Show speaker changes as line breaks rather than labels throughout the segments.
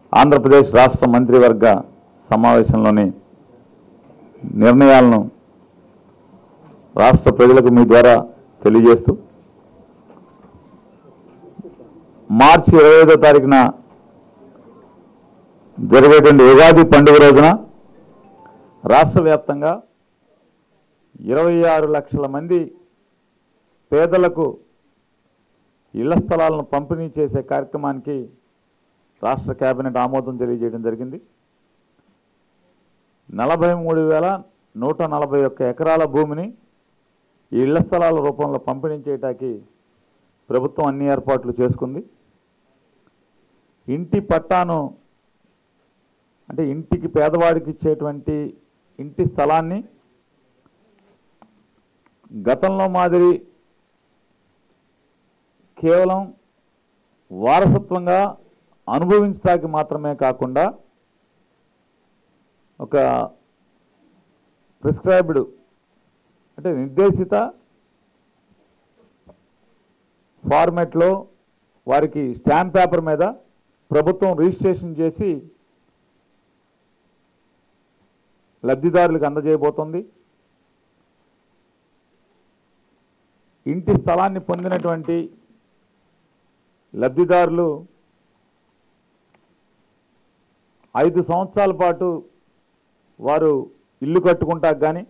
ఆంధ్రప్రదేశ్ రాష్ట్ర మంత్రివర్గ సమావేశంలోని నిర్ణయాలను రాష్ట్ర ప్రజలకు మీ ద్వారా తెలియజేస్తూ మార్చి ఇరవై ఐదో తారీఖున జరిగేటువంటి ఉగాది పండుగ రోజున రాష్ట్ర వ్యాప్తంగా ఇరవై ఆరు లక్షల మంది పేదలకు ఇళ్ల స్థలాలను పంపిణీ చేసే కార్యక్రమానికి రాష్ట్ర కేబినెట్ ఆమోదం తెలియజేయడం జరిగింది నలభై మూడు వేల నూట నలభై ఒక్క ఎకరాల భూమిని ఈ ఇళ్ల స్థలాల రూపంలో పంపిణీ చేయటానికి ప్రభుత్వం అన్ని ఏర్పాట్లు చేసుకుంది ఇంటి పట్టాను అంటే ఇంటికి పేదవాడికి ఇచ్చేటువంటి ఇంటి స్థలాన్ని గతంలో మాదిరి కేవలం వారసత్వంగా అనుభవించడానికి మాత్రమే కాకుండా ఒక ప్రిస్క్రైబ్డ్ అంటే నిర్దేశిత ఫార్మెట్లో వారికి స్టాంప్ పేపర్ మీద ప్రభుత్వం రిజిస్ట్రేషన్ చేసి లబ్ధిదారులకు అందజేయబోతోంది ఇంటి స్థలాన్ని పొందినటువంటి లబ్ధిదారులు ఐదు సంవత్సరాల పాటు వారు ఇల్లు కట్టుకుంటాకు కానీ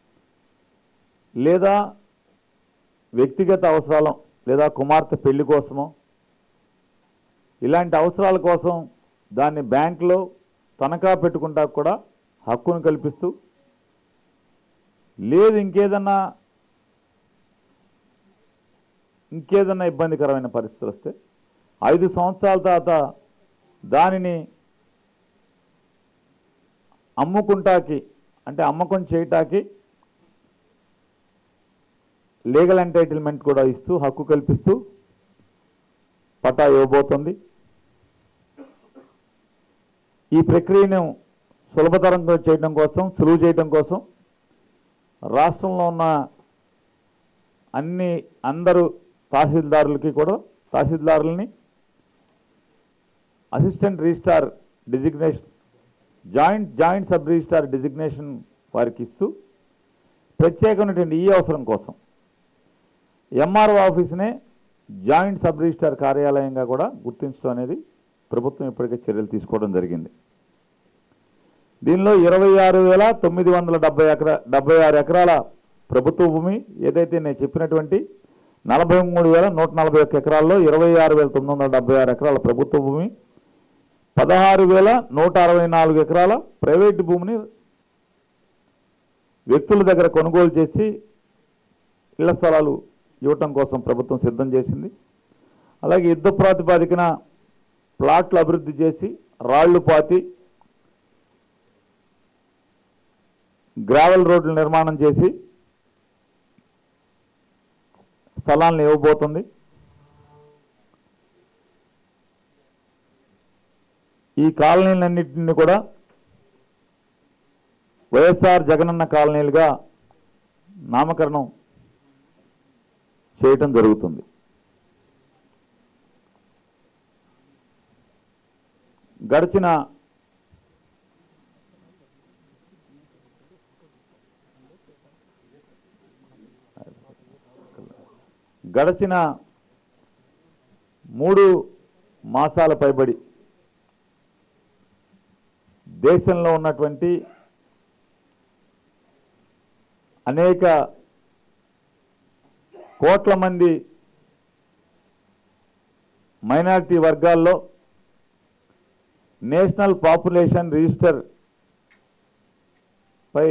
లేదా వ్యక్తిగత అవసరాలు లేదా కుమార్తె పెళ్లి కోసమో ఇలాంటి అవసరాల కోసం దాన్ని బ్యాంకులో తనఖా పెట్టుకుంటా కూడా హక్కును కల్పిస్తూ లేదు ఇంకేదన్నా ఇంకేదన్నా ఇబ్బందికరమైన పరిస్థితులు వస్తే ఐదు సంవత్సరాల తర్వాత దానిని అమ్ముకుంటాకి అంటే అమ్మకం చేయటాకి లీగల్ ఎంటైటిల్మెంట్ కూడా ఇస్తూ హక్కు కల్పిస్తూ పటా ఇవ్వబోతుంది ఈ ప్రక్రియను సులభతరంగా చేయడం కోసం సులువు చేయడం కోసం రాష్ట్రంలో ఉన్న అన్ని అందరూ తహసీల్దారులకి కూడా తహసీల్దారులని assistant registrar designation joint joint sub registrar designation వారికి ఇస్తూ ప్రత్యేకమైనటువంటి ఈ అవసరం కోసం ఎంఆర్ఓ ఆఫీస్నే జాయింట్ సబ్ రిజిస్టార్ కార్యాలయంగా కూడా గుర్తించడం అనేది ప్రభుత్వం ఇప్పటికే చర్యలు తీసుకోవడం జరిగింది దీనిలో ఇరవై ఆరు వేల తొమ్మిది వందల డెబ్బై ఎకరా డెబ్బై ఆరు ఎకరాల ప్రభుత్వ భూమి ఏదైతే నేను చెప్పినటువంటి నలభై మూడు వేల నూట నలభై ఒక్క ఎకరాల్లో ఇరవై ఆరు వేల తొమ్మిది వందల డెబ్బై ఆరు ఎకరాల ప్రభుత్వ భూమి పదహారు వేల నూట అరవై నాలుగు ఎకరాల ప్రైవేటు భూమిని వ్యక్తుల దగ్గర కొనుగోలు చేసి ఇళ్ల స్థలాలు ఇవ్వటం కోసం ప్రభుత్వం సిద్ధం చేసింది అలాగే యుద్ధ ప్రాతిపాదికన ప్లాట్లు అభివృద్ధి చేసి రాళ్లు పాతి గ్రావెల్ రోడ్లు నిర్మాణం చేసి స్థలాలను ఇవ్వబోతుంది ఈ కాలనీలన్నింటినీ కూడా వైఎస్ఆర్ జగనన్న కాలనీలుగా నామకరణం చేయటం జరుగుతుంది గడిచిన గడిచిన మూడు మాసాల పైబడి దేశంలో ఉన్నటువంటి అనేక కోట్ల మంది మైనారిటీ వర్గాల్లో నేషనల్ పాపులేషన్ రిజిస్టర్ పై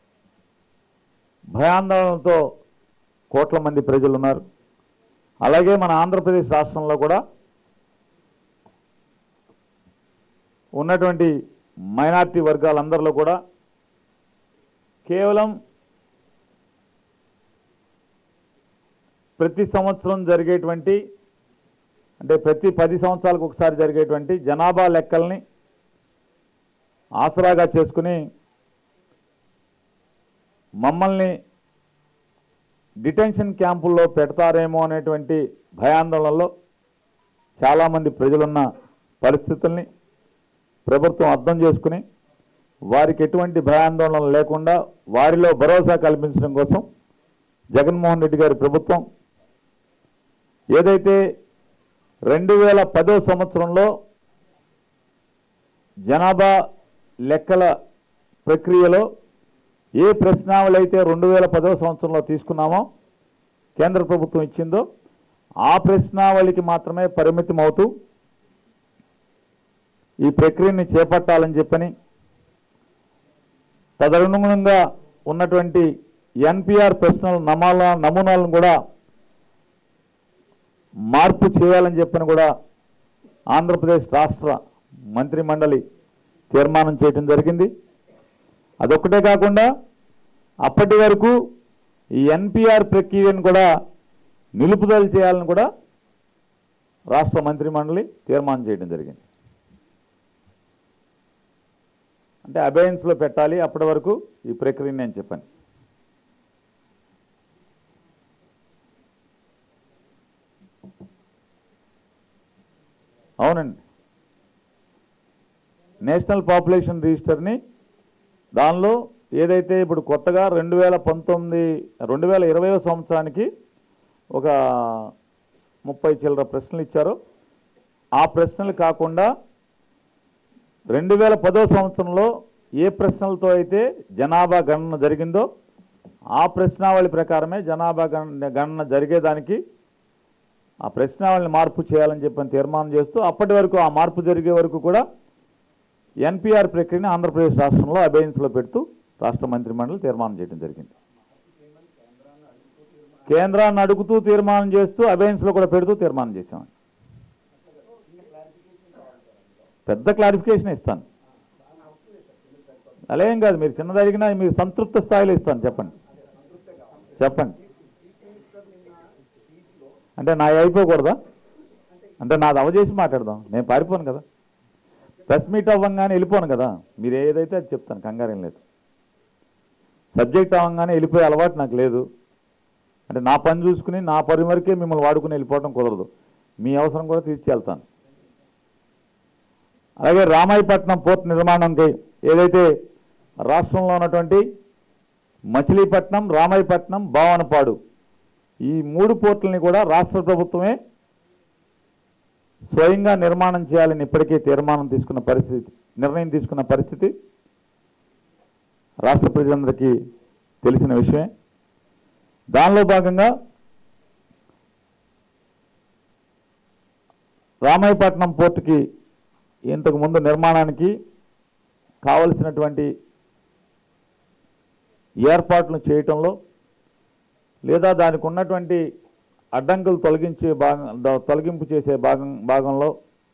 భయాందోళనతో కోట్ల మంది ప్రజలు ఉన్నారు అలాగే మన ఆంధ్రప్రదేశ్ రాష్ట్రంలో కూడా ఉన్నటువంటి మైనార్టీ వర్గాలందరిలో కూడా కేవలం ప్రతి సంవత్సరం జరిగేటువంటి అంటే ప్రతి పది సంవత్సరాలకు ఒకసారి జరిగేటువంటి జనాభా లెక్కల్ని ఆసరాగా చేసుకుని మమ్మల్ని డిటెన్షన్ క్యాంపుల్లో పెడతారేమో అనేటువంటి భయాందోళనలో చాలామంది ప్రజలున్న పరిస్థితుల్ని ప్రభుత్వం అర్థం చేసుకుని వారికి ఎటువంటి భయాందోళన లేకుండా వారిలో భరోసా కల్పించడం కోసం జగన్మోహన్ రెడ్డి గారి ప్రభుత్వం ఏదైతే రెండు వేల పదో సంవత్సరంలో జనాభా లెక్కల ప్రక్రియలో ఏ ప్రశ్నావళి అయితే రెండు వేల పదో సంవత్సరంలో తీసుకున్నామో కేంద్ర ప్రభుత్వం ఇచ్చిందో ఆ ప్రశ్నావళికి మాత్రమే పరిమితం అవుతూ ఈ ప్రక్రియని చేపట్టాలని చెప్పని తదనుగుణంగా ఉన్నటువంటి ఎన్పిఆర్ ప్రశ్నల నమాల నమూనాలను కూడా మార్పు చేయాలని చెప్పని కూడా ఆంధ్రప్రదేశ్ రాష్ట్ర మంత్రి మండలి తీర్మానం చేయడం జరిగింది అదొక్కటే కాకుండా అప్పటి వరకు ఈ ఎన్పిఆర్ ప్రక్రియను కూడా నిలుపుదల చేయాలని కూడా రాష్ట్ర మంత్రి మండలి తీర్మానం చేయడం జరిగింది అంటే అబేయన్స్లో పెట్టాలి అప్పటి వరకు ఈ ప్రక్రియని నేను చెప్పాను అవునండి నేషనల్ పాపులేషన్ రిజిస్టర్ని దానిలో ఏదైతే ఇప్పుడు కొత్తగా రెండు వేల పంతొమ్మిది రెండు వేల ఇరవయో సంవత్సరానికి ఒక ముప్పై చిల్లర ప్రశ్నలు ఇచ్చారు ఆ ప్రశ్నలు కాకుండా రెండు వేల పదో సంవత్సరంలో ఏ ప్రశ్నలతో అయితే జనాభా గణన జరిగిందో ఆ ప్రశ్నావళి ప్రకారమే జనాభా గణన గణన జరిగేదానికి ఆ ప్రశ్నావళిని మార్పు చేయాలని చెప్పని తీర్మానం చేస్తూ అప్పటి వరకు ఆ మార్పు జరిగే వరకు కూడా ఎన్పిఆర్ ప్రక్రియని ఆంధ్రప్రదేశ్ రాష్ట్రంలో అబేయన్స్లో పెడుతూ రాష్ట్ర మంత్రి మండలి తీర్మానం చేయడం జరిగింది కేంద్రాన్ని అడుగుతూ తీర్మానం చేస్తూ అబేయన్స్లో కూడా పెడుతూ తీర్మానం చేశామండి పెద్ద క్లారిఫికేషన్ ఇస్తాను అలా ఏం కాదు మీరు చిన్నది అడిగినా మీరు సంతృప్త స్థాయిలో ఇస్తాను చెప్పండి చెప్పండి అంటే నా అయిపోకూడదా అంటే నాది అవజేసి మాట్లాడదాం నేను పారిపోను కదా ప్రెస్ మీట్ అవ్వంగానే వెళ్ళిపోను కదా మీరు ఏదైతే అది చెప్తాను కంగారేం లేదు సబ్జెక్ట్ అవ్వగానే వెళ్ళిపోయే అలవాటు నాకు లేదు అంటే నా పని చూసుకుని నా పని వరకే మిమ్మల్ని వాడుకుని వెళ్ళిపోవడం కుదరదు మీ అవసరం కూడా తీర్చి వెళ్తాను అలాగే రామాయపట్నం పోర్ట్ నిర్మాణంకి ఏదైతే రాష్ట్రంలో ఉన్నటువంటి మచిలీపట్నం రామాయపట్నం భావనపాడు ఈ మూడు పోర్టులని కూడా రాష్ట్ర ప్రభుత్వమే స్వయంగా నిర్మాణం చేయాలని ఇప్పటికే తీర్మానం తీసుకున్న పరిస్థితి నిర్ణయం తీసుకున్న పరిస్థితి రాష్ట్ర ప్రజలందరికీ తెలిసిన విషయమే దానిలో భాగంగా రామాయపట్నం పోర్టుకి ఇంతకు ముందు నిర్మాణానికి కావలసినటువంటి ఏర్పాట్లు చేయటంలో లేదా దానికి ఉన్నటువంటి అడ్డంకులు తొలగించే భాగం ద- తొలగింపు చేసే భాగం భాగంలో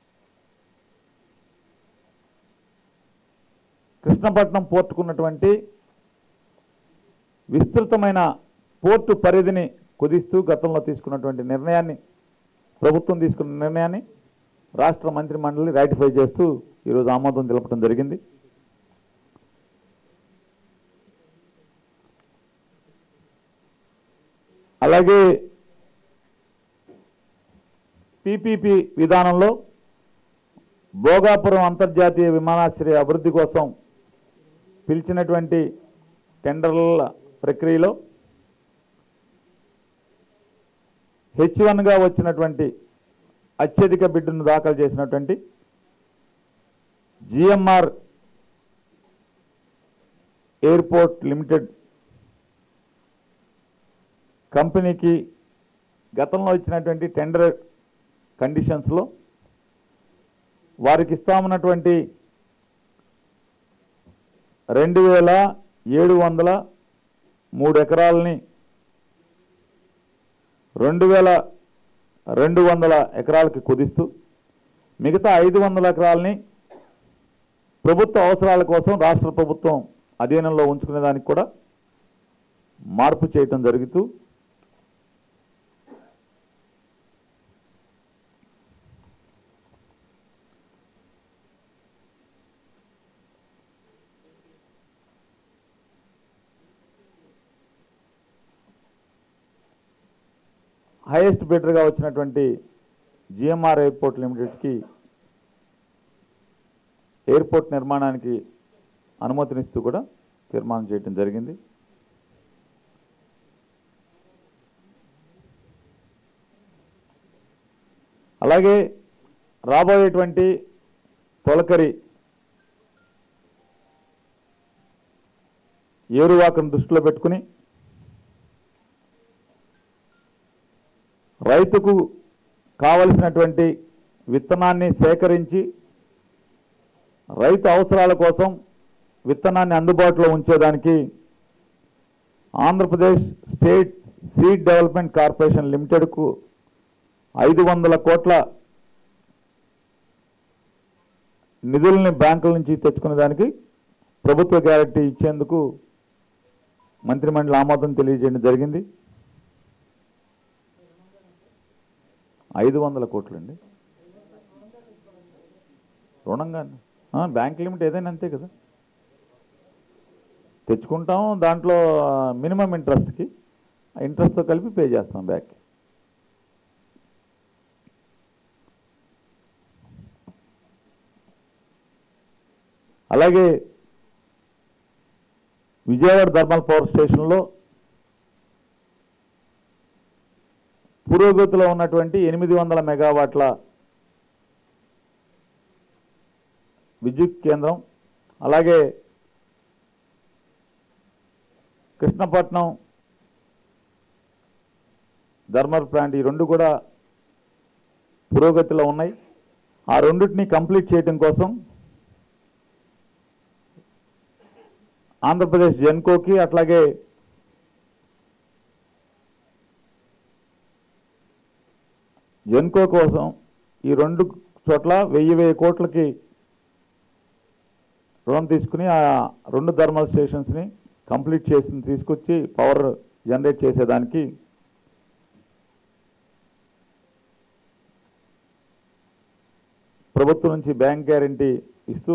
కృష్ణపట్నం పోర్టుకున్నటువంటి విస్తృతమైన పోర్టు పరిధిని కుదిస్తూ గతంలో తీసుకున్నటువంటి నిర్ణయాన్ని ప్రభుత్వం తీసుకున్న నిర్ణయాన్ని రాష్ట్ర మంత్రి మండలి రాటిఫై చేస్తూ ఈరోజు ఆమోదం తెలపడం జరిగింది అలాగే పీపీపీ విధానంలో భోగాపురం అంతర్జాతీయ విమానాశ్రయ అభివృద్ధి కోసం పిలిచినటువంటి టెండర్ల ప్రక్రియలో హెచ్ వన్గా వచ్చినటువంటి అత్యధిక బిడ్డును దాఖలు చేసినటువంటి జిఎంఆర్ ఎయిర్పోర్ట్ లిమిటెడ్ కంపెనీకి గతంలో ఇచ్చినటువంటి టెండర్ కండిషన్స్లో వారికి ఇస్తామన్నటువంటి రెండు వేల ఏడు వందల మూడు ఎకరాలని రెండు వేల రెండు వందల ఎకరాలకి కుదిస్తూ మిగతా ఐదు వందల ఎకరాలని ప్రభుత్వ అవసరాల కోసం రాష్ట్ర ప్రభుత్వం అధీనంలో ఉంచుకునే దానికి కూడా మార్పు చేయటం జరుగుతూ హైయెస్ట్ బిడ్డర్గా వచ్చినటువంటి జిఎంఆర్ ఎయిర్పోర్ట్ లిమిటెడ్కి ఎయిర్పోర్ట్ నిర్మాణానికి అనుమతినిస్తూ కూడా తీర్మానం చేయడం జరిగింది అలాగే రాబోయేటువంటి తొలకరి ఏరువాకను దృష్టిలో పెట్టుకుని రైతుకు కావలసినటువంటి విత్తనాన్ని సేకరించి రైతు అవసరాల కోసం విత్తనాన్ని అందుబాటులో ఉంచేదానికి Andhra Pradesh state seed development corporation లిమిటెడ్కు ఐదు వందల కోట్ల నిధుల్ని బ్యాంకుల నుంచి తెచ్చుకునే దానికి ప్రభుత్వ గ్యారెంటీ ఇచ్చేందుకు మంత్రిమండలి ఆమోదం తెలియజేయడం జరిగింది ఐదు వందల కోట్లండి రుణంగా బ్యాంక్ లిమిట్ ఏదైనా అంతే కదా తెచ్చుకుంటాం దాంట్లో మినిమం ఇంట్రెస్ట్కి ఇంట్రెస్ట్తో కలిపి పే చేస్తాం బ్యాక్ అలాగే విజయవాడ థర్మల్ పవర్ స్టేషన్లో పురోగతిలో ఉన్నటువంటి ఎనిమిది వందల మెగావాట్ల విద్యుత్ కేంద్రం అలాగే కృష్ణపట్నం థర్మల్ ప్లాంట్ ఈ రెండు కూడా పురోగతిలో ఉన్నాయి ఆ రెండింటిని కంప్లీట్ చేయడం కోసం ఆంధ్రప్రదేశ్ జెన్కోకి అట్లాగే జెన్కో కోసం ఈ రెండు చోట్ల వెయ్యి వెయ్యి కోట్లకి రుణం తీసుకుని ఆ రెండు థర్మల్ స్టేషన్స్ని కంప్లీట్ చేసి తీసుకొచ్చి పవర్ జనరేట్ చేసేదానికి ప్రభుత్వం నుంచి బ్యాంక్ గ్యారంటీ ఇస్తూ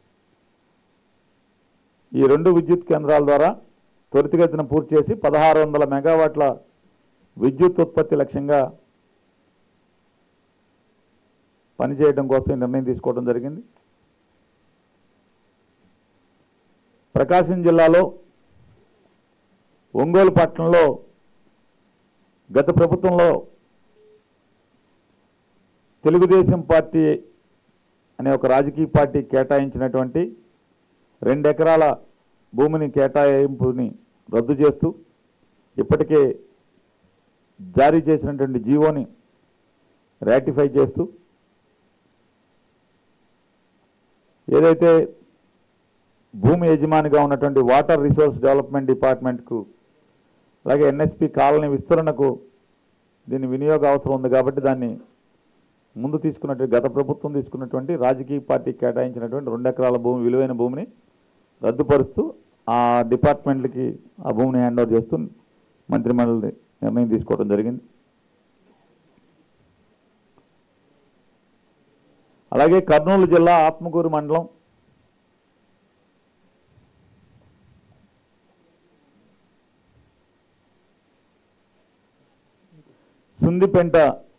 ఈ రెండు విద్యుత్ కేంద్రాల ద్వారా త్వరితగతిన పూర్తి చేసి పదహారు వందల మెగావాట్ల విద్యుత్ ఉత్పత్తి లక్ష్యంగా పనిచేయడం కోసం ఈ నిర్ణయం తీసుకోవడం జరిగింది ప్రకాశం జిల్లాలో ఒంగోలు పట్టణంలో గత ప్రభుత్వంలో తెలుగుదేశం పార్టీ అనే ఒక రాజకీయ పార్టీ కేటాయించినటువంటి రెండు ఎకరాల భూమిని కేటాయింపుని రద్దు చేస్తూ ఇప్పటికే జారీ చేసినటువంటి జీవోని రాటిఫై చేస్తూ ఏదైతే భూమి యజమానిగా ఉన్నటువంటి వాటర్ రిసోర్స్ డెవలప్మెంట్ డిపార్ట్మెంట్కు అలాగే ఎన్ఎస్పి కాలనీ విస్తరణకు దీని వినియోగ అవసరం ఉంది కాబట్టి దాన్ని ముందు తీసుకున్నటువంటి గత ప్రభుత్వం తీసుకున్నటువంటి రాజకీయ పార్టీ కేటాయించినటువంటి రెండు ఎకరాల భూమి విలువైన భూమిని రద్దుపరుస్తూ ఆ డిపార్ట్మెంట్లకి ఆ భూమిని హ్యాండ్ ఓవర్ చేస్తూ మంత్రిమండలి నిర్ణయం తీసుకోవడం జరిగింది అలాగే కర్నూలు జిల్లా ఆత్మకూరు మండలం సుందిపెంట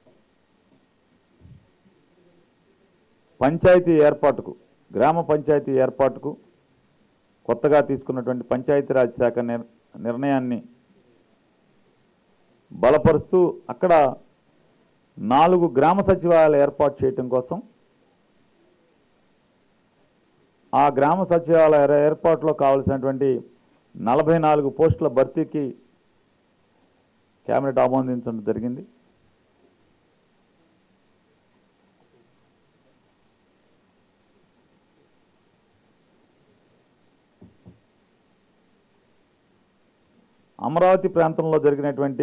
పంచాయతీ ఏర్పాటుకు గ్రామ పంచాయతీ ఏర్పాటుకు కొత్తగా తీసుకున్నటువంటి పంచాయతీరాజ్ శాఖ నిర్ నిర్ణయాన్ని బలపరుస్తూ అక్కడ నాలుగు గ్రామ సచివాలయాలు ఏర్పాటు చేయటం కోసం ఆ గ్రామ సచివాలయ ఏర్పాటులో కావలసినటువంటి నలభై నాలుగు పోస్టుల భర్తీకి కేబినెట్ ఆమోదించడం జరిగింది అమరావతి ప్రాంతంలో జరిగినటువంటి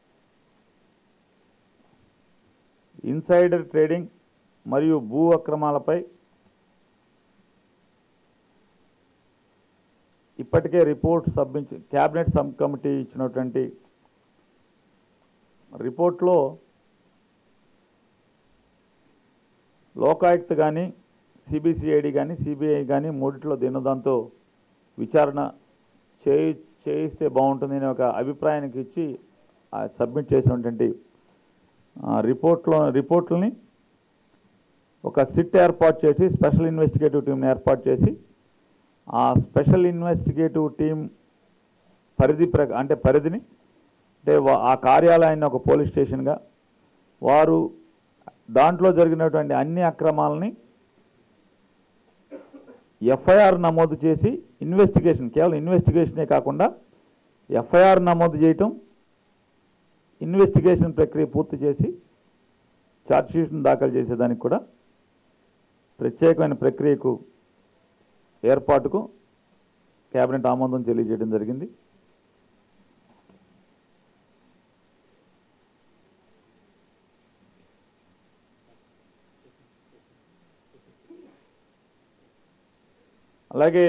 ఇన్సైడర్ ట్రేడింగ్ మరియు భూ అక్రమాలపై ఇప్పటికే report submit cabinet sub committee ఇచ్చినటువంటి రిపోర్ట్లో లోకాయుక్త కానీ సిబిసిఐడి కానీ సిబిఐ కానీ మూడిట్లో దీనిదాంతో విచారణ చేయి చేయిస్తే బాగుంటుంది అనే ఒక అభిప్రాయానికి ఇచ్చి ఆ సబ్మిట్ చేసినటువంటి ఆ రిపోర్ట్లో రిపోర్ట్లని ఒక సిట్ ఏర్పాటు చేసి స్పెషల్ ఇన్వెస్టిగేటివ్ టీంని ఏర్పాటు చేసి ఆ స్పెషల్ ఇన్వెస్టిగేటివ్ టీం పరిధి ప్ర అంటే పరిధిని అంటే వా- ఆ కార్యాలయాన్ని ఒక పోలీస్ స్టేషన్గా వారు దాంట్లో జరిగినటువంటి అన్ని అక్రమాలని ఎఫ్ఐఆర్ నమోదు చేసి ఇన్వెస్టిగేషన్ కేవలం ఇన్వెస్టిగేషనే కాకుండా ఎఫ్ఐఆర్ నమోదు చేయటం ఇన్వెస్టిగేషన్ ప్రక్రియ పూర్తి చేసి ఛార్జ్షీట్ను దాఖలు చేసేదానికి కూడా ప్రత్యేకమైన ప్రక్రియకు ఏర్పాటుకు కేబినెట్ ఆమోదం తెలియజేయడం జరిగింది అలాగే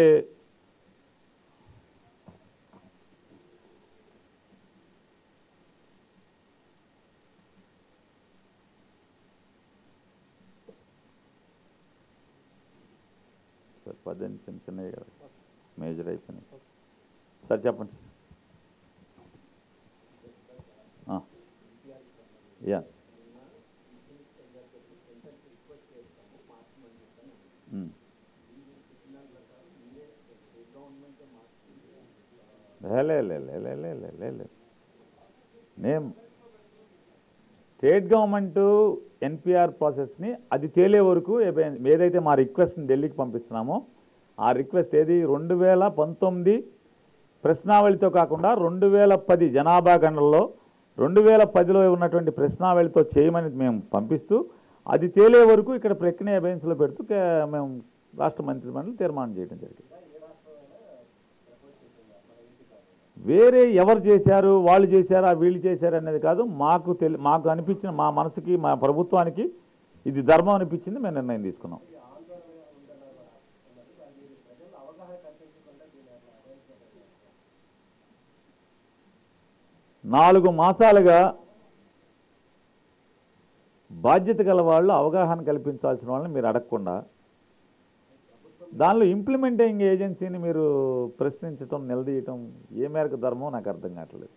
సార్ పద్దెనిమిది చిన్న చిన్నవి కదా మేజర్ అయిపోయినాయి సార్ చెప్పండి ఆ. యా ఉమ్. లే లే లే లే లే లే లే లే లే నేమ్ స్టేట్ గవర్నమెంట్ ఎన్పిఆర్ ప్రాసెస్ని అది తేలే వరకు ఏ- ఏదైతే మా రిక్వెస్ట్ని ఢిల్లీకి పంపిస్తున్నామో ఆ రిక్వెస్ట్ ఏది రెండు వేల పంతొమ్మిది ప్రశ్నావళితో కాకుండా రెండు వేల పది జనాభా గణనలో రెండు వేల పదిలో ఉన్నటువంటి ప్రశ్నావళితో చేయమని మేము పంపిస్తూ అది తేలే వరకు ఇక్కడ ప్రక్రియ అభయన్స్లో పెడుతూ కే- మేము రాష్ట్ర మంత్రిమండలి తీర్మానం చేయడం జరిగింది వేరే ఎవరు చేశారు వాళ్ళు చేశారా వీళ్ళు చేశారు అనేది కాదు మాకు తెలి మాకు అనిపించిన మా మనసుకి మా ప్రభుత్వానికి ఇది ధర్మం అనిపించింది మేము నిర్ణయం తీసుకున్నాం నాలుగు మాసాలుగా బాధ్యత గల వాళ్ళు అవగాహన కల్పించాల్సిన వాళ్ళని మీరు అడగకుండా దానిలో ఇంప్లిమెంటింగ్ ఏజెన్సీని మీరు ప్రశ్నించటం నిలదీయటం ఏ మేరకు ధర్మం నాకు అర్థం కావట్లేదు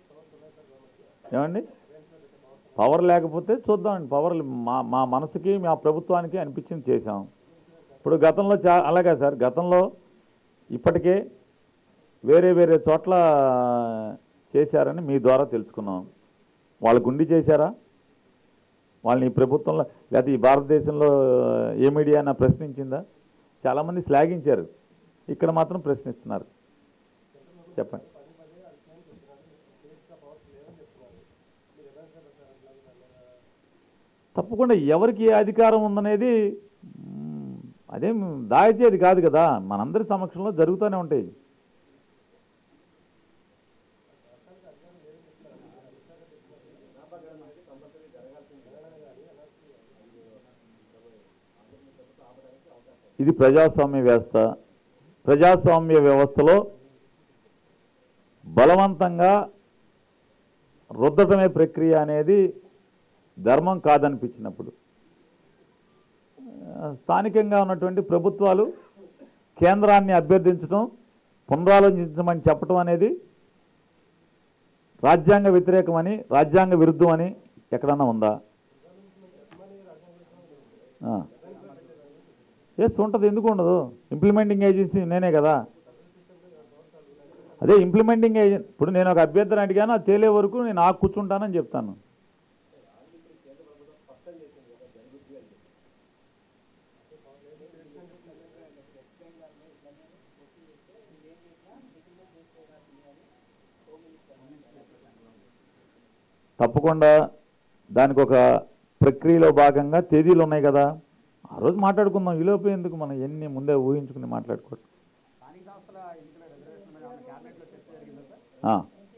ఏమండి పవర్ లేకపోతే చూద్దామండి పవర్ మా మా మనసుకి మా ప్రభుత్వానికి అనిపించింది చేశాం ఇప్పుడు గతంలో చా అలాగే సార్ గతంలో ఇప్పటికే వేరే వేరే చోట్ల చేశారని మీ ద్వారా తెలుసుకున్నాం వాళ్ళకు ఉండి చేశారా వాళ్ళని ఈ ప్రభుత్వంలో లేకపోతే ఈ భారతదేశంలో ఏ మీడియా అయినా ప్రశ్నించిందా చాలామంది శ్లాఘించారు ఇక్కడ మాత్రం ప్రశ్నిస్తున్నారు చెప్పండి తప్పకుండా ఎవరికి ఏ అధికారం ఉందనేది మ్, అదేం దాచేది కాదు కదా మనందరి సమక్షంలో జరుగుతూనే ఉంటాయి ఇది ప్రజాస్వామ్య వ్యవస్థ ప్రజాస్వామ్య వ్యవస్థలో బలవంతంగా రుద్దటమే ప్రక్రియ అనేది ధర్మం కాదనిపించినప్పుడు ఆ, స్థానికంగా ఉన్నటువంటి ప్రభుత్వాలు కేంద్రాన్ని అభ్యర్థించడం పునరాలోచించమని చెప్పడం అనేది రాజ్యాంగ వ్యతిరేకమని రాజ్యాంగ విరుద్ధమని ఎక్కడన్నా ఉందా ఎస్ ఉంటుంది ఎందుకు ఉండదు ఇంప్లిమెంటింగ్ ఏజెన్సీ నేనే కదా అదే ఇంప్లిమెంటింగ్ ఏజెన్సీ ఇప్పుడు నేను ఒక అభ్యర్థిని అడిగాను అది తేలే వరకు నేను ఆ కూర్చుంటానని చెప్తాను తప్పకుండా దానికి ఒక ప్రక్రియలో భాగంగా తేదీలు ఉన్నాయి కదా ఆ రోజు మాట్లాడుకుందాం ఈలోపు ఎందుకు మనం ఎన్ని ముందే ఊహించుకుని మాట్లాడుకోవడం
స్థానిక సంస్థల ఎన్నికల రిజర్వేషన్ మీద ఏమైనా క్యాబినెట్లో చర్చ జరిగిందా సార్
ఆ.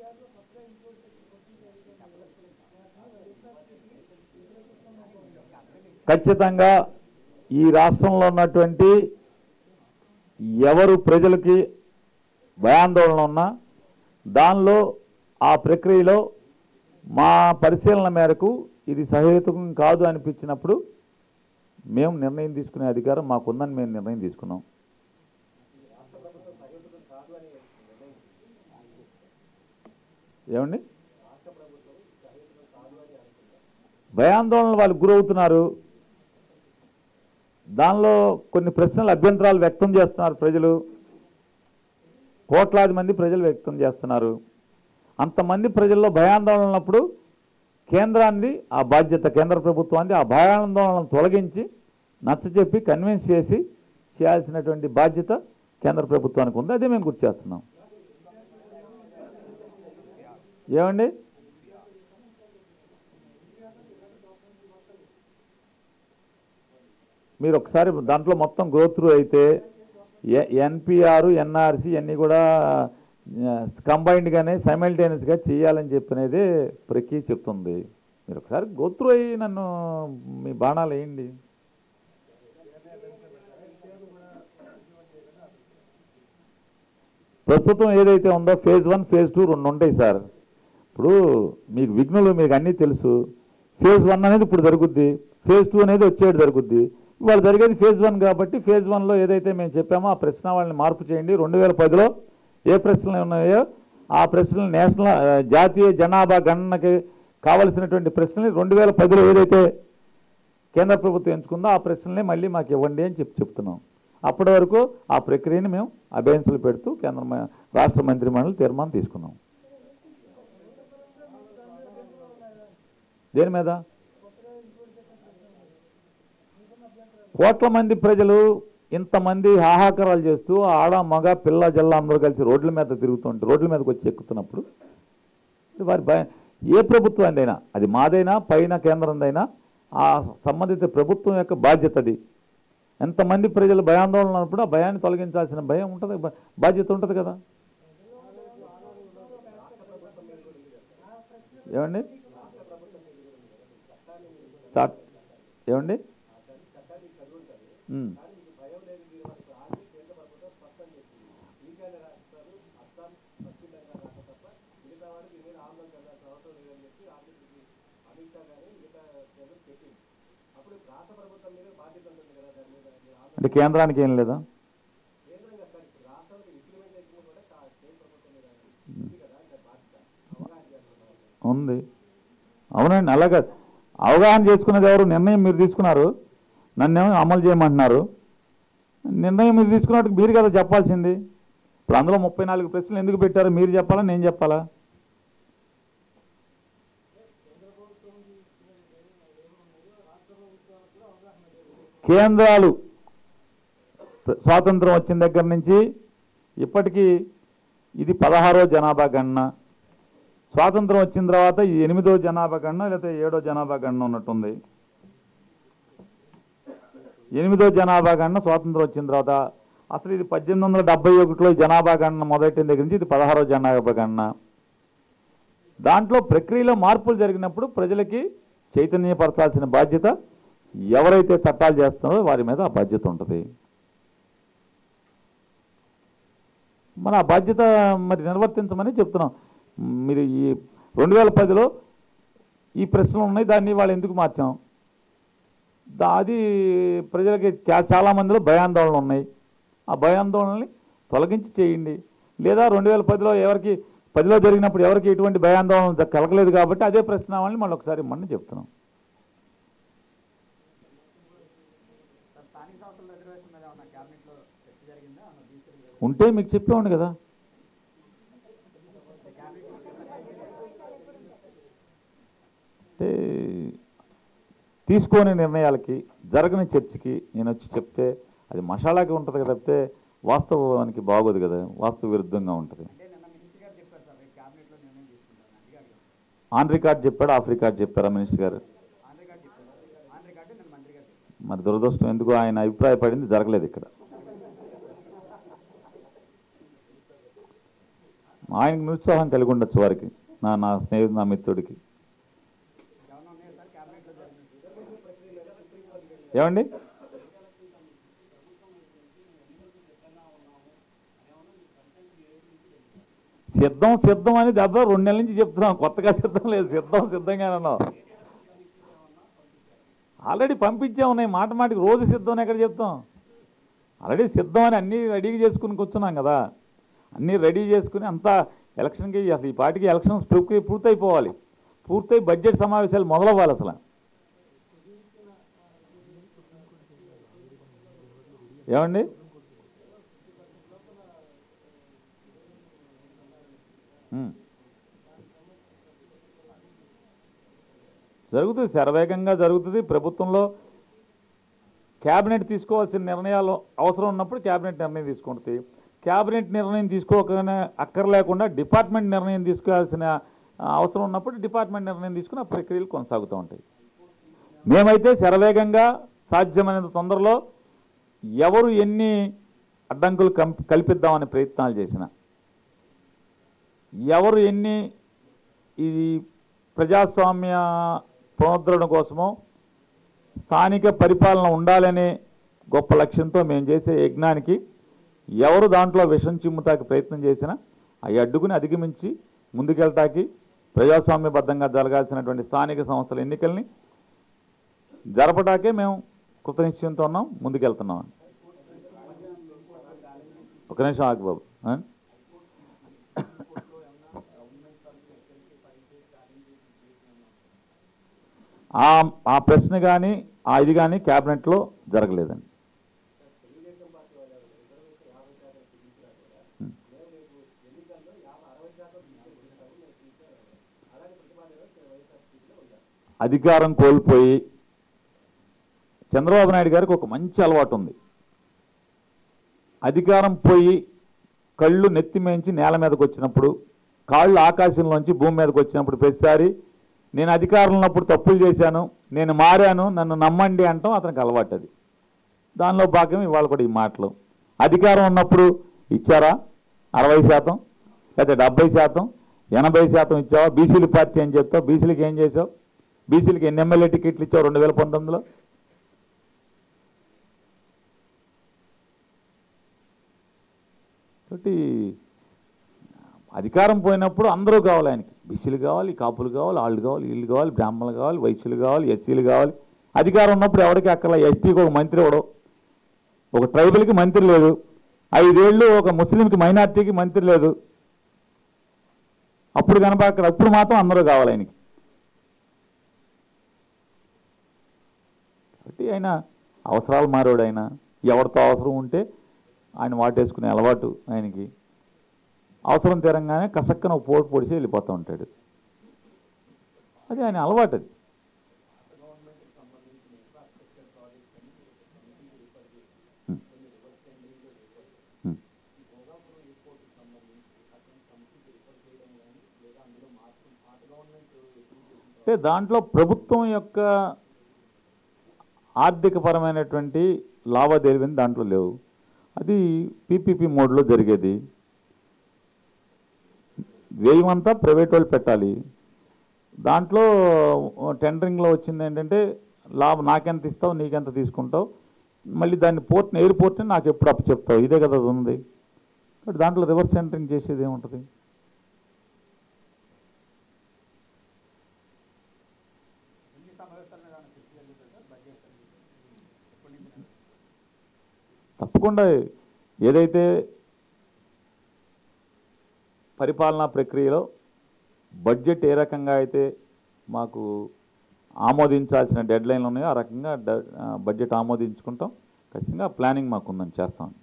ఖచ్చితంగా ఈ రాష్ట్రంలో ఉన్నటువంటి ఎవరు ప్రజలకి భయాందోళన ఉన్నా దానిలో ఆ ప్రక్రియలో మా పరిశీలన మేరకు ఇది సహేతుకం కాదు అనిపించినప్పుడు మేము నిర్ణయం తీసుకునే అధికారం మాకుందని మేము నిర్ణయం తీసుకున్నాం ఏమండి భయాందోళన వాళ్ళు గురవుతున్నారు దానిలో కొన్ని ప్రశ్నలు అభ్యంతరాలు వ్యక్తం చేస్తున్నారు ప్రజలు కోట్లాది మంది ప్రజలు వ్యక్తం చేస్తున్నారు అంతమంది ప్రజల్లో భయాందోళన ఉన్నప్పుడు కేంద్రాన్ని ఆ బాధ్యత కేంద్ర ప్రభుత్వాన్ని ఆ భయాందోళనను తొలగించి నచ్చచెప్పి కన్విన్స్ చేసి చేయాల్సినటువంటి బాధ్యత కేంద్ర ప్రభుత్వానికి ఉంది అదే మేము గుర్తు చేస్తున్నాం ఏమండి మీరు ఒకసారి దాంట్లో మొత్తం గ్రోత్రూ అయితే ఎన్పిఆర్ ఎన్ఆర్సి అన్నీ కూడా కంబైన్డ్గానే సైమల్టేనియస్గా చేయాలని చెప్పినదే ప్రక్రియ చెప్తుంది మీరు ఒకసారి గోత్రు అయ్యి నన్ను మీ బాణాలు వేయండి ప్రస్తుతం ఏదైతే ఉందో ఫేజ్ వన్ ఫేజ్ టూ రెండు ఉంటాయి సార్ ఇప్పుడు మీకు విఘ్నులు మీకు అన్నీ తెలుసు ఫేజ్ వన్ అనేది ఇప్పుడు జరుగుద్ది ఫేజ్ టూ అనేది వచ్చేది జరుగుద్ది ఇవాళ జరిగేది ఫేజ్ వన్ కాబట్టి ఫేజ్ వన్లో ఏదైతే మేము చెప్పామో ఆ ప్రశ్న వాళ్ళని మార్పు చేయండి రెండు వేల పదిలో ఏ ప్రశ్నలు ఉన్నాయో ఆ ప్రశ్నలు నేషనల్ ఆ, జాతీయ జనాభా గణనకి కావలసినటువంటి ప్రశ్నలు రెండు వేల పదిలో ఏదైతే కేంద్ర ప్రభుత్వం ఎంచుకుందో ఆ ప్రశ్నలే మళ్ళీ మాకు ఇవ్వండి అని చెప్పి చెప్తున్నాం అప్పటి వరకు ఆ ప్రక్రియని మేము అభ్యర్థులు పెడుతూ కేంద్ర మ- రాష్ట్ర మంత్రి మండలి తీర్మానం తీసుకున్నాం దేని మీద కోట్ల మంది ప్రజలు ఇంతమంది హాహాకారాలు చేస్తూ ఆడ మగ పిల్ల జల్ల అందరూ కలిసి రోడ్ల మీద తిరుగుతుంటే రోడ్ల మీదకి వచ్చి ఎక్కుతున్నప్పుడు వారి భయం ఏ ప్రభుత్వానిదైనా అది మాదైనా పైన కేంద్రందైనా ఆ సంబంధిత ప్రభుత్వం యొక్క బాధ్యత అది ఎంతమంది ప్రజలు భయాందోళన ఉన్నప్పుడు ఆ భయాన్ని తొలగించాల్సిన భయం ఉంటుంది బా- బాధ్యత ఉంటుంది కదా ఏమండి చాట్ ఏమండి ఉమ్. అంటే కేంద్రానికి ఏం లేదా ఉంది అవునండి అలాగే అవగాహన చేసుకునేది ఎవరు నిర్ణయం మీరు తీసుకున్నారు నన్నేమో అమలు చేయమంటున్నారు నిర్ణయం మీరు తీసుకున్నట్టు మీరు కదా చెప్పాల్సింది ఇప్పుడు అందులో ముప్పై నాలుగు ప్రశ్నలు ఎందుకు పెట్టారు మీరు చెప్పాలా నేను చెప్పాలా కేంద్రాలు ప్ర- స్వాతంత్రం వచ్చిన దగ్గర నుంచి ఇప్పటికీ ఇది పదహారో జనాభా గణన స్వాతంత్రం వచ్చిన తర్వాత ఇది ఎనిమిదో జనాభా గణన లేకపోతే ఏడో జనాభా గణన ఉన్నట్టుంది ఎనిమిదో జనాభా గణన స్వాతంత్రం వచ్చిన తర్వాత అసలు ఇది పద్దెనిమిది వందల డెబ్బై ఒకటిలో జనాభా గణన మొదలెట్టిన దగ్గర నుంచి ఇది పదహారో జనాభా గణన దాంట్లో ప్రక్రియలో మార్పులు జరిగినప్పుడు ప్రజలకి చైతన్యపరచాల్సిన బాధ్యత ఎవరైతే చట్టాలు చేస్తున్నారో వారి మీద ఆ బాధ్యత ఉంటుంది మన ఆ బాధ్యత మరి నిర్వర్తించమని చెప్తున్నాం మీరు ఈ రెండు వేల పదిలో ఈ ప్రశ్నలు ఉన్నాయి దాన్ని వాళ్ళు ఎందుకు మార్చాం దా అది ప్రజలకి చా- చాలా మందిలో భయాందోళనలు ఉన్నాయి ఆ భయాందోళనని తొలగించి చేయండి లేదా రెండు వేల పదిలో ఎవరికి పదిలో జరిగినప్పుడు ఎవరికి ఎటువంటి భయాందోళన జ- కలగలేదు కాబట్టి అదే ప్రశ్న వాళ్ళని మళ్ళీ ఒకసారి ఇమ్మని చెప్తున్నాం
సార్ స్థానిక సంస్థల రిజర్వేషన్ మీద ఏమన్నా క్యాబినెట్లో చర్చ జరిగిందా ఏమన్నా తీసుకెళ్ళి
ఉంటే మీకు చెప్పేవాడిని కదా అంటే తీసుకోని నిర్ణయాలకి జరగని చర్చకి నేను వచ్చి చెప్తే అది మసాలాకి ఉంటుంది కదా తప్పితే వాస్తవానికి బాగోదు కదా వాస్తవ విరుద్ధంగా ఉంటుంది
అంటే నిన్న మినిస్టర్ గారు చెప్పారు సార్ రేపు క్యాబినెట్లో నిర్ణయం తీసుకుంటారు అడిగారు
ఆన్ రికార్డ్ చెప్పాడు ఆఫ్ రికార్డ్ చెప్పారా మినిస్టర్ గారు
ఆన్ రికార్డ్ చెప్పారు ఆన్ రికార్డు నిన్న మంత్రి గారు చెప్పారు
మరి దురదృష్టం ఎందుకు ఆయన అభిప్రాయపడింది జరగలేదు ఇక్కడ ఆయనకు నిరుత్సాహం కలిగి ఉండొచ్చు వారికి నా నా స్నేహితుడు నా మిత్రుడికి
ఏమన్నా ఉన్నాయా సార్ క్యాబినెట్లో జరిగింది
ఏమండి సిద్ధం సిద్ధం అని దెబ్బ రెండు నెలల నుంచి చెప్తున్నాం కొత్తగా సిద్ధం లేదు సిద్ధం సిద్ధంగానే ఉన్నాం ఆల్రెడీ పంపించే ఉన్నాయి మాట మాటికి రోజు సిద్ధం అని ఎక్కడ చెప్తాం ఆల్రెడీ సిద్ధం అని అన్నీ రెడీ చేసుకుని కూర్చున్నాం కదా అన్నీ రెడీ చేసుకుని అంతా ఎలక్షన్కి అసలు ఈ పార్టీకి ఎలక్షన్స్ ప్రక్రియ పూర్తయిపోవాలి పూర్తయి బడ్జెట్ సమావేశాలు మొదలవ్వాలి అసలు ఏమండి ఉమ్. జరుగుతుంది శరవేగంగా జరుగుతుంది ప్రభుత్వంలో క్యాబినెట్ తీసుకోవాల్సిన నిర్ణయాలు అవసరం ఉన్నప్పుడు క్యాబినెట్ నిర్ణయం తీసుకుంటుంది క్యాబినెట్ నిర్ణయం తీసుకోకనే అక్కర్లేకుండా డిపార్ట్మెంట్ నిర్ణయం తీసుకోవాల్సిన ఆ, అవసరం ఉన్నప్పుడు డిపార్ట్మెంట్ నిర్ణయం తీసుకుని ఆ ప్రక్రియలు కొనసాగుతూ ఉంటాయి మేమైతే శరవేగంగా సాధ్యమైనంత తొందరలో ఎవరు ఎన్ని అడ్డంకులు కం- కల్పిద్దామని ప్రయత్నాలు చేసినా ఎవరు ఎన్ని ఇది ప్రజాస్వామ్య పునరుద్ధరణ కోసమో స్థానిక పరిపాలన ఉండాలనే గొప్ప లక్ష్యంతో మేము చేసే యజ్ఞానికి ఎవరు దాంట్లో విషం చిమ్ముతాకి ప్రయత్నం చేసినా అవి అడ్డుకుని అధిగమించి ముందుకెళ్తాకి ప్రజాస్వామ్యబద్ధంగా జరగాల్సినటువంటి స్థానిక సంస్థల ఎన్నికల్ని జరపడాకే మేము కృతనిశ్చయంతో ఉన్నాం ముందుకెళ్తున్నాం ఒక నిమిషం ఆగు బాబు ఆ? ఆ ఆ ప్రశ్న కానీ ఆ ఇది కానీ క్యాబినెట్లో జరగలేదండి అధికారం కోల్పోయి చంద్రబాబు నాయుడు గారికి ఒక మంచి అలవాటు ఉంది అధికారం పోయి కళ్ళు నెత్తిమేంచి నేల మీదకి వచ్చినప్పుడు కాళ్ళు ఆకాశంలోంచి భూమి మీదకి వచ్చినప్పుడు ప్రతిసారి నేను అధికారంలో ఉన్నప్పుడు తప్పులు చేశాను నేను మారాను నన్ను నమ్మండి అంటాం అతనికి అలవాటు అది దానిలో భాగం ఇవాళ కూడా ఈ మాటలు అధికారం ఉన్నప్పుడు ఇచ్చారా అరవై శాతం లేదా డెబ్బై శాతం ఎనభై శాతం ఇచ్చావా బీసీల పార్టీ అని చెప్తావు బీసీలకి ఏం చేసావు బీసీలకి ఎన్ని ఎమ్మెల్యే టికెట్లు ఇచ్చావు రెండు వేల పంతొమ్మిదిలో కాబట్టి అధికారం పోయినప్పుడు అందరూ కావాలి ఆయనకి బీసీలు కావాలి కాపులు కావాలి వాళ్ళు కావాలి వీళ్ళు కావాలి బ్రాహ్మణులు కావాలి వైశ్యులు కావాలి ఎస్సీలు కావాలి అధికారం ఉన్నప్పుడు ఎవరికి అక్కడ ఎస్టీకి ఒక మంత్రి ఇవ్వడం ఒక ట్రైబల్కి మంత్రి లేదు ఐదేళ్ళు ఒక ముస్లింకి మైనార్టీకి మంత్రి లేదు అప్పుడు కనుక అక్కడ అప్పుడు మాత్రం అందరూ కావాలి ఆయనకి కాబట్టి ఆయన అవసరాలు మారాడు ఆయన ఎవరితో అవసరం ఉంటే ఆయన వాటేసుకునే అలవాటు ఆయనకి అవసరం తీరంగానే కసక్కన ఒక పోటు పొడిచి వెళ్ళిపోతూ ఉంటాడు అది ఆయన అలవాటు అది హ్మ్. హ్మ్. అంటే దాంట్లో ప్రభుత్వం యొక్క ఆర్థికపరమైనటువంటి లావాదేవీని దాంట్లో లేవు అది పీపీపీ మోడ్లో జరిగేది వ్యయమంతా ప్రైవేట్ వాళ్ళు పెట్టాలి దాంట్లో టెండరింగ్లో వచ్చింది ఏంటంటే లాభం నాకెంత ఇస్తావు నీకెంత తీసుకుంటావు మళ్ళీ దాన్ని పోర్ట్ని ఎయిర్పోర్ట్ని నాకు ఎప్పుడు అప్పు చెప్తావు ఇదే కదా అది ఉంది కాబట్టి దాంట్లో రివర్స్ టెండరింగ్ చేసేది ఏముంటుంది
ఎన్ని సమావేశాల మీద ఏమైనా చర్చ జరుగుతుంది సార్ బడ్జెట్ ఎప్పటి నుంచి
తప్పకుండా ఏదైతే పరిపాలనా ప్రక్రియలో బడ్జెట్ ఏ రకంగా అయితే మాకు ఆమోదించాల్సిన డెడ్ లైన్లు ఉన్నాయో ఆ రకంగా డ- ఆ, బడ్జెట్ ఆమోదించుకుంటాం ఖచ్చితంగా ప్లానింగ్ మాకు ఉందని చేస్తాం